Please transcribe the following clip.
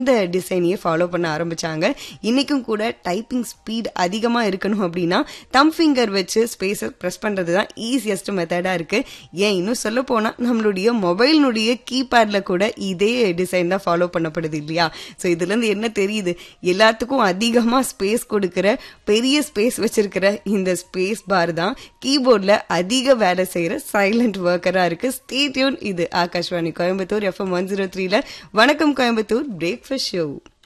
இந்த டிசைனையே ஃபாலோ பண்ண ஆரம்பிச்சாங்க இன்னைக்கும் கூட டைப்பிங் ஸ்பீட் அதிகமா இருக்கணும் அப்படின்னா தம் ஃபிங்கர் வச்சு ஸ்பேஸை ப்ரெஸ் பண்றது தான் ஈஸியஸ்ட் மெத்தடா இருக்கு ஏன் இன்னும் சொல்ல போனா நம்மளுடைய மொபைலினுடைய கீபேட்ல கூட இதே டிசைன் தான் ஃபாலோ பண்ணப்படுது இல்லையா ஸோ இதுல இருந்து என்ன தெரியுது எல்லாத்துக்கும் அதிகமா ஸ்பேஸ் கொடுக்கிற பெரிய ஸ்பேஸ் வச்சிருக்கிற இந்த ஸ்பேஸ் பார் தான் கீபோர்ட்ல அதிக வேலை செய்யற சைலண்ட் ஒர்க்கரா இருக்கு ஸ்டேட்யூன் இது Akashvani Coimbatore FM one zero த்ரீல வணக்கம் கோயம்புத்தூர் பிரேக்ஃபாஸ்ட் ஷோ